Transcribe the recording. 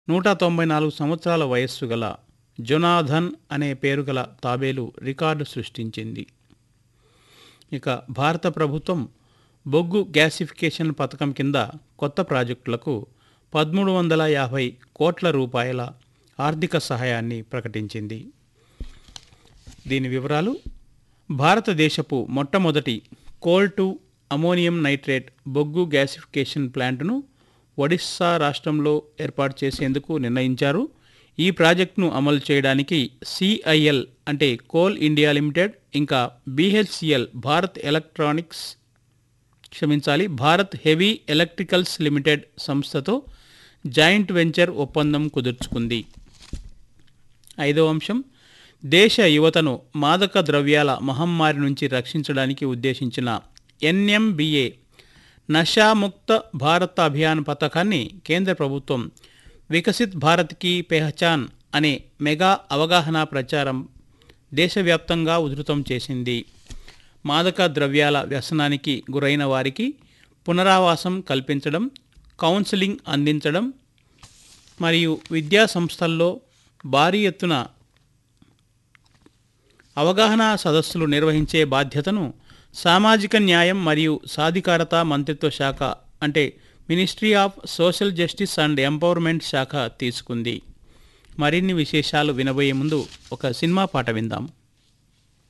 నూట తొంభై నాలుగు సంవత్సరాల వయస్సు గల జొనాథన్ అనే పేరు గల తాబేలు రికార్డు సృష్టించింది ఇక భారత ప్రభుత్వం బొగ్గు గ్యాసిఫికేషన్ పథకం కింద కొత్త ప్రాజెక్టులకు పదమూడు వందల యాభై కోట్ల రూపాయల ఆర్థిక సహాయాన్ని ప్రకటించింది దీని వివరాలు భారతదేశపు మొట్టమొదటి కోల్ టు అమోనియం నైట్రేట్ బొగ్గు గ్యాసిఫికేషన్ ప్లాంట్ను ఒడిస్సా రాష్ట్రంలో ఏర్పాటు చేసేందుకు నిర్ణయించారు ఈ ప్రాజెక్టును అమలు చేయడానికి సిఐఎల్ అంటే కోల్ ఇండియా లిమిటెడ్ ఇంకా బీహెచ్సిఎల్ భారత్ ఎలక్ట్రానిక్స్ క్షమించాలి భారత్ హెవీ ఎలక్ట్రికల్స్ లిమిటెడ్ సంస్థతో జాయింట్ వెంచర్ ఒప్పందం కుదుర్చుకుంది ఐదవ అంశం దేశ యువతను మాదక ద్రవ్యాల మహమ్మారి నుంచి రక్షించడానికి ఉద్దేశించిన ఎన్ఎంబిఏ నషాముక్త భారత్ అభియాన్ పథకాన్ని కేంద్ర ప్రభుత్వం వికసిత్ భారత్ కి పెహచాన్ అనే మెగా అవగాహన ప్రచారం దేశవ్యాప్తంగా ఉధృతం చేసింది మాదక ద్రవ్యాల వ్యసనానికి గురైన వారికి పునరావాసం కల్పించడం కౌన్సిలింగ్ అందించడం మరియు విద్యా సంస్థల్లో భారీ ఎత్తున అవగాహన సదస్సులు నిర్వహించే బాధ్యతను సామాజిక న్యాయం మరియు సాధికారత మంత్రిత్వ శాఖ అంటే ministry of social justice and empowerment శాఖ తీసుకుంది మరిన్ని విశేషాలు వినబోయే ముందు ఒక సినిమా పాట విందాం